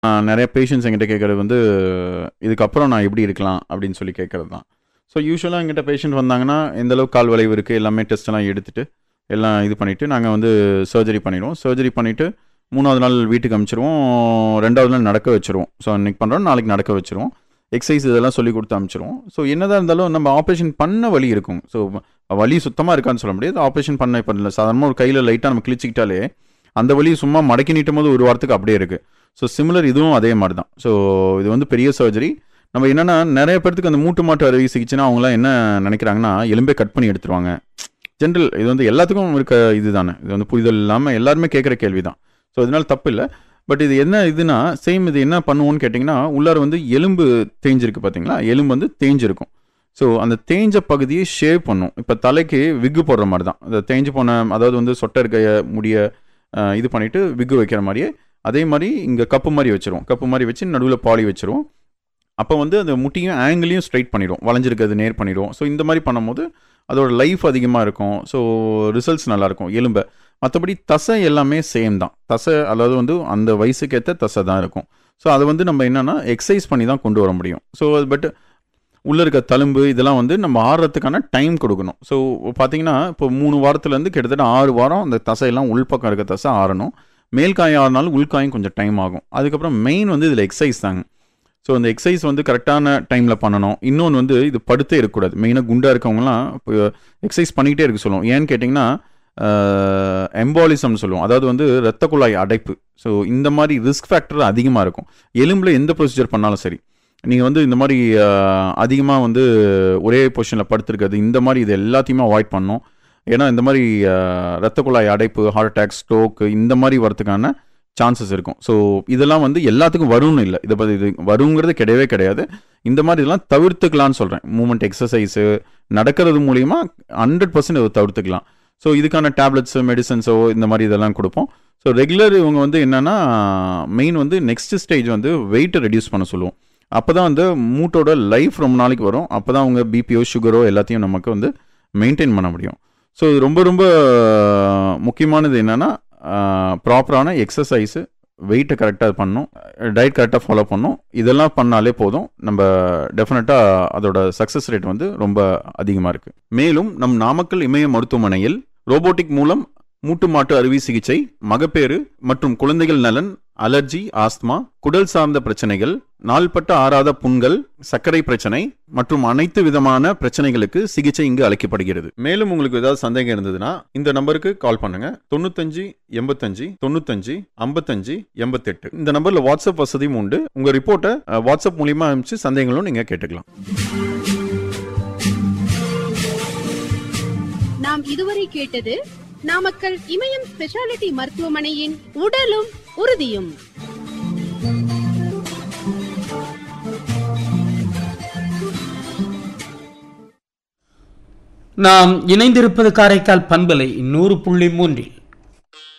நிறைய பேஷண்ட்ஸ் என்கிட்ட கேட்குறது வந்து இதுக்கப்புறம் நான் எப்படி இருக்கலாம் அப்படின்னு சொல்லி கேட்குறது தான் ஸோ யூஸ்வலாக எங்கிட்ட பேஷண்ட் வந்தாங்கன்னா எந்த அளவுக்கு கால் வளைவு இருக்குது எல்லாமே டெஸ்ட் எல்லாம் எடுத்துட்டு எல்லாம் இது பண்ணிவிட்டு நாங்கள் வந்து சர்ஜரி பண்ணிடுவோம் சர்ஜரி பண்ணிவிட்டு மூணாவது நாள் வீட்டுக்கு அனுப்பிச்சிருவோம் ரெண்டாவது நாள் நடக்க வச்சுருவோம் ஸோ அன்றைக்கி பண்ணுறோம் நாளைக்கு நடக்க வச்சுருவோம் எக்ஸசைஸ் இதெல்லாம் சொல்லி கொடுத்து அனுப்பிச்சிருவோம் ஸோ என்னதான் இருந்தாலும் நம்ம ஆப்ரேஷன் பண்ண வலி இருக்கும் ஸோ வலி சுத்தமாக இருக்கான்னு சொல்ல முடியாது ஆப்ரேஷன் பண்ண இப்போ இல்லை சாதாரணமாக ஒரு கையில் லைட்டாக நம்ம கிழிச்சிக்கிட்டாலே அந்த வலி சும்மா மடக்கி நீட்டும் போது ஒரு வாரத்துக்கு அப்படியே இருக்குது ஸோ சிமிலர் இதுவும் அதே மாதிரி தான் ஸோ இது வந்து பெரிய சர்ஜரி நம்ம என்னென்னா நிறைய பேர்த்துக்கு அந்த மூட்டு மாட்டு அறுவை சிகிச்சைனா அவங்களாம் என்ன நினைக்கிறாங்கன்னா எலும்பே கட் பண்ணி எடுத்துருவாங்க ஜென்ரல் இது வந்து எல்லாத்துக்கும் இருக்க இது தானே இது வந்து புரிதல் இல்லாமல் எல்லாருமே கேட்குற கேள்வி தான் ஸோ இதனால் தப்பு இல்லை பட் இது என்ன இதுனா சேம் இது என்ன பண்ணுவோன்னு கேட்டிங்கன்னா உள்ளார வந்து எலும்பு தேஞ்சிருக்கு பார்த்தீங்களா எலும்பு வந்து தேஞ்சிருக்கும் ஸோ அந்த தேஞ்ச பகுதியை ஷேவ் பண்ணும் இப்போ தலைக்கு விக்கு போடுற மாதிரி தான் அந்த தேஞ்சு போன அதாவது வந்து சொட்டை இருக்க முடிய அஹ், இது பண்ணிவிட்டு விக்கு வைக்கிற மாதிரியே அதே மாதிரி இங்கே கப்பு மாதிரி வச்சிருவோம் கப்பு மாதிரி வச்சு நடுவில் பாலி வச்சிருவோம் அப்போ வந்து அந்த முட்டியும் ஆங்கிளையும் ஸ்ட்ரைட் பண்ணிடும் வளைஞ்சிருக்கிறது நேர் பண்ணிடும் ஸோ இந்த மாதிரி பண்ணும்போது அதோட லைஃப் அதிகமாக இருக்கும் ஸோ ரிசல்ட்ஸ் நல்லாயிருக்கும் எலும்பை மற்றபடி தசை எல்லாமே சேம் தான் தசை அதாவது வந்து அந்த வயசுக்கேற்ற தசை தான் இருக்கும் ஸோ அதை வந்து நம்ம என்னென்னா எக்ஸசைஸ் பண்ணி தான் கொண்டு வர முடியும் ஸோ பட் உள்ளே இருக்க தழும்பு இதெல்லாம் வந்து நம்ம ஆடுறதுக்கான டைம் கொடுக்கணும் ஸோ பார்த்தீங்கன்னா இப்போ மூணு வாரத்துலேருந்து கிட்டத்தட்ட ஆறு வாரம் அந்த தசையெல்லாம் உள்பக்கம் இருக்க தசை ஆறணும் மேல்காயம் ஆறினாலும் உள்காயம் கொஞ்சம் டைம் ஆகும் அதுக்கப்புறம் மெயின் வந்து இதில் எக்ஸசைஸ் தாங்க ஸோ அந்த எக்ஸசைஸ் வந்து கரெக்டான டைமில் பண்ணணும் இன்னொன்று வந்து இது படுத்தே இருக்கக்கூடாது மெயினாக குண்டாக இருக்கவங்கலாம் இப்போ எக்ஸசைஸ் பண்ணிக்கிட்டே இருக்க சொல்லுவோம் ஏன்னு கேட்டிங்கன்னா எம்பாலிசம்னு சொல்லுவோம் அதாவது வந்து இரத்த குழாய் அடைப்பு ஸோ இந்த மாதிரி ரிஸ்க் ஃபேக்டர் அதிகமாக இருக்கும் எலும்பில் எந்த ப்ரொசீஜர் பண்ணாலும் சரி நீங்கள் வந்து இந்த மாதிரி அதிகமாக வந்து ஒரே பொசிஷனில் படுத்துருக்கிறது இந்த மாதிரி இது எல்லாத்தையுமே அவாய்ட் பண்ணணும் ஏன்னா இந்த மாதிரி அஹ், இரத்த குழாய் அடைப்பு ஹார்ட் அட்டாக் ஸ்ட்ரோக்கு இந்த மாதிரி வரதுக்கான சான்சஸ் இருக்கும் ஸோ இதெல்லாம் வந்து எல்லாத்துக்கும் வரும்னு இல்லை இதை பற்றி இது வருங்கிறது கிடையவே கிடையாது இந்த மாதிரி இதெல்லாம் தவிர்த்துக்கலாம்னு சொல்கிறேன் மூமெண்ட் எக்ஸசைஸு நடக்கிறது மூலிமா ஹண்ட்ரட் பர்சன்ட் இதை தவிர்த்துக்கலாம் ஸோ இதுக்கான டேப்லெட்ஸு மெடிசன்ஸோ இந்த மாதிரி இதெல்லாம் கொடுப்போம் ஸோ ரெகுலர் இவங்க வந்து என்னென்னா மெயின் வந்து நெக்ஸ்ட் ஸ்டேஜ் வந்து வெயிட்டை ரெடியூஸ் பண்ண சொல்லுவோம் அப்போ தான் வந்து மூட்டோட லைஃப் ரொம்ப நாளைக்கு வரும் அப்போ தான் அவங்க பிபிஓ சுகரோ எல்லாத்தையும் நமக்கு வந்து மெயின்டைன் பண்ண முடியும் ஸோ இது ரொம்ப ரொம்ப முக்கியமானது என்னென்னா ப்ராப்பரான எக்ஸசைஸு வெயிட்டை கரெக்டாக பண்ணணும் டயட் கரெக்டாக ஃபாலோ பண்ணணும் இதெல்லாம் பண்ணாலே போதும் நம்ம டெஃபினட்டாக அதோட சக்ஸஸ் ரேட் வந்து ரொம்ப அதிகமாக இருக்குது மேலும் நம் நாமக்கல் இமய மருத்துவமனையில் ரோபோட்டிக் மூலம் மூட்டு மாட்டு அறுவை சிகிச்சை மகப்பேறு மற்றும் குழந்தைகள் நலன் அலர்ஜி ஆஸ்துமா குடல் சார்ந்த பிரச்சனைகள் நாள்பட்ட ஆறாத புண்கள் சர்க்கரை பிரச்சனை மற்றும் அனைத்து விதமான பிரச்சனைகளுக்கு சிகிச்சை இங்கு அளிக்கப்படுகிறது மேலும் உங்களுக்கு ஏதாவது சந்தேகம் இருந்ததுன்னா இந்த நம்பருக்கு கால் பண்ணுங்க தொண்ணூத்தஞ்சு எண்பத்தஞ்சு தொண்ணூத்தஞ்சு ஐம்பத்தஞ்சு எண்பத்தெட்டு இந்த நம்பர்ல வாட்ஸ்அப் வசதியும் உண்டு உங்க ரிப்போர்ட்டை அஹ், வாட்ஸ்அப் மூலியமா அனுப்பிச்சு சந்தேகங்களும் நீங்க கேட்டுக்கலாம் நாம் இதுவரை கேட்டது நாமக்கல் இமயம் ஸ்பெஷாலிட்டி மருத்துவமனையின் உடலும் உறுதியும் நாம் இணைந்திருப்பது காரைக்கால் பண்பலை நூறு புள்ளி மூன்றில்